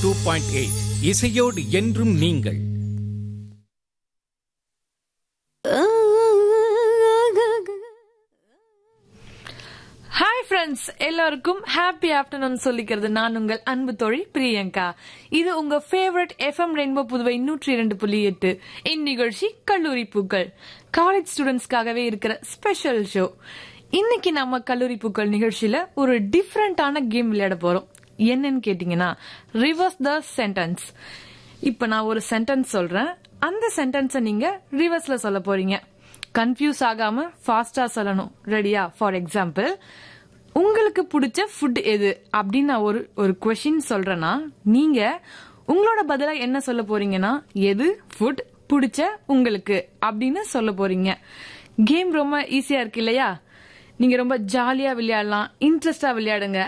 two point eight இசையோடு என்றும் நீங்கள் ஹாய் ஃப்ரெண்ட்ஸ் எல்லாருக்கும் ஹாப்பி ஆஃப்டர்நூன் சொல்லிக்கிறது நான் உங்கள் அன்பு தோழி பிரியங்கா இது உங்க ஃபேவரட் எஃப்எம் ரெயின்போ புதுவை நூற்றி இரண்டு புள்ளி எட்டு இந்நிகழ்ச்சி கல்லூரி பூக்கள் காலேஜ் ஸ்டூடெண்ட்ஸ்க்காகவே இருக்கிற ஸ்பெஷல் ஷோ இன்னைக்கு நம்ம கல்லூரி பூக்கள் நிகழ்ச்சியில ஒரு டிஃப்ரெண்டான கேம் விளையாட போறோம் என்னன்னு கேட்டீங்கன்னா ரிவர்ஸ் த சென்டென்ஸ் இப்ப நான் ஒரு சென்டென்ஸ் சொல்றேன் அந்த சென்டென்ஸை நீங்க ரிவர்ஸ்ல சொல்ல போறீங்க கன்ஃபியூஸ் ஆகாம ஃபாஸ்டா சொல்லணும் ரெடியா ஃபார் எக்ஸாம்பிள் உங்களுக்கு பிடிச்ச ஃபுட் எது அப்படின்னு நான் ஒரு ஒரு கொஷின் சொல்றேன்னா நீங்க உங்களோட பதிலா என்ன சொல்ல போறீங்கன்னா எது ஃபுட் பிடிச்ச உங்களுக்கு அப்படின்னு சொல்ல போறீங்க கேம் ரொம்ப ஈஸியா இருக்கு இல்லையா நீங்க ரொம்ப ஜாலியா விளையாடலாம் இன்ட்ரெஸ்டா விளையாடுங்க